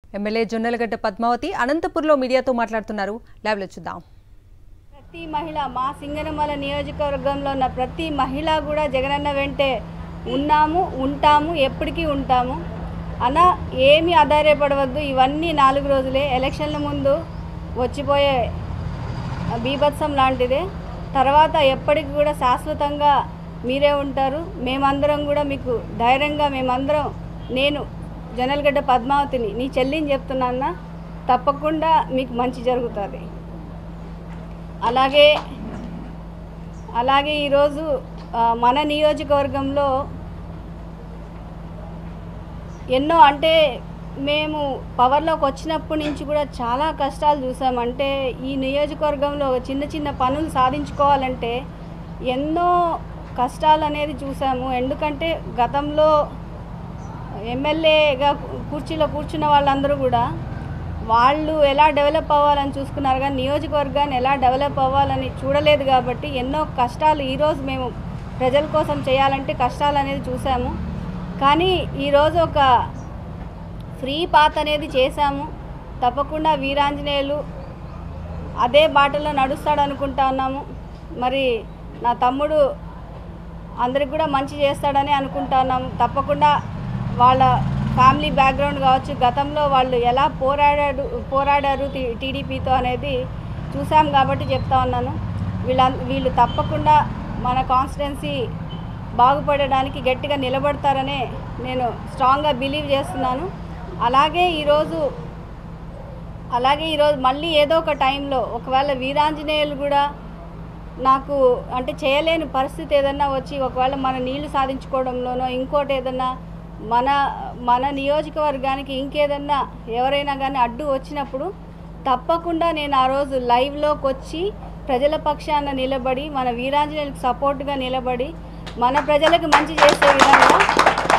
MLA Jonnalagadda Padmavati అనంతపూర్లో మీడియాతో మాట్లాడుతున్నారు లైవ్లో చూద్దాం ప్రతి మహిళ మా సింగనమల నియోజకవర్గంలో ఉన్న ప్రతి మహిళ కూడా జగనన్న వెంటే ఉన్నాము ఉంటాము ఎప్పటికీ ఉంటాము అన్న ఏమీ ఆధారపడవద్దు ఇవన్నీ నాలుగు రోజులే ఎలక్షన్ల ముందు వచ్చిపోయే బీభత్సం లాంటిదే తర్వాత ఎప్పటికి కూడా శాశ్వతంగా మీరే ఉంటారు మేమందరం కూడా మీకు ధైర్యంగా మేమందరం నేను జనల్గడ్డ పద్మావతిని నీ చెల్లిని చెప్తున్నా తప్పకుండా మీకు మంచి జరుగుతుంది అలాగే అలాగే ఈరోజు ఆ, మన నియోజకవర్గంలో ఎన్నో అంటే మేము పవర్లోకి వచ్చినప్పటి నుంచి కూడా చాలా కష్టాలు చూసామంటే ఈ నియోజకవర్గంలో చిన్న చిన్న పనులు సాధించుకోవాలంటే ఎన్నో కష్టాలు అనేది చూసాము ఎందుకంటే గతంలో ఎమ్మెల్యేగా కుర్చీలో కూర్చున్న వాళ్ళందరూ కూడా వాళ్ళు ఎలా డెవలప్ అవ్వాలని చూసుకున్నారు కానీ నియోజకవర్గాన్ని ఎలా డెవలప్ అవ్వాలని చూడలేదు కాబట్టి ఎన్నో కష్టాలు ఈరోజు మేము ప్రజల కోసం చేయాలంటే కష్టాలు అనేది చూసాము కానీ ఈరోజు ఒక ఫ్రీ పాత్ అనేది చేశాము తప్పకుండా వీరాంజనేయులు అదే బాటలో నడుస్తాడు అనుకుంటా ఉన్నాము మరి నా తమ్ముడు అందరికి కూడా మంచి చేస్తాడని అనుకుంటా ఉన్నాము తప్పకుండా వాళ్ళ ఫ్యామిలీ బ్యాక్గ్రౌండ్ కావచ్చు గతంలో వాళ్ళు ఎలా పోరాడారు పోరాడారు టీ- టీడీపీతో అనేది చూసాం కాబట్టి చెప్తా ఉన్నాను వీళ్ళ వీళ్ళు తప్పకుండా మన కాన్స్టిట్యున్సీ బాగుపడడానికి గట్టిగా నిలబడతారనే నేను స్ట్రాంగ్గా బిలీవ్ చేస్తున్నాను అలాగే ఈరోజు అలాగే ఈరోజు మళ్ళీ ఏదో ఒక టైంలో ఒకవేళ వీరాంజనేయులు కూడా నాకు అంటే చేయలేని పరిస్థితి ఏదన్నా వచ్చి ఒకవేళ మన నీళ్లు సాధించుకోవడంలోనో ఇంకోటి ఏదన్నా మన మన నియోజకవర్గానికి ఇంకేదన్నా ఎవరైనా కానీ అడ్డు వచ్చినప్పుడు తప్పకుండా నేను ఆ రోజు లైవ్లోకి వచ్చి ప్రజల పక్షాన నిలబడి మన వీరాంజనేయులకు సపోర్ట్గా నిలబడి మన ప్రజలకు మంచి చేసే విధంగా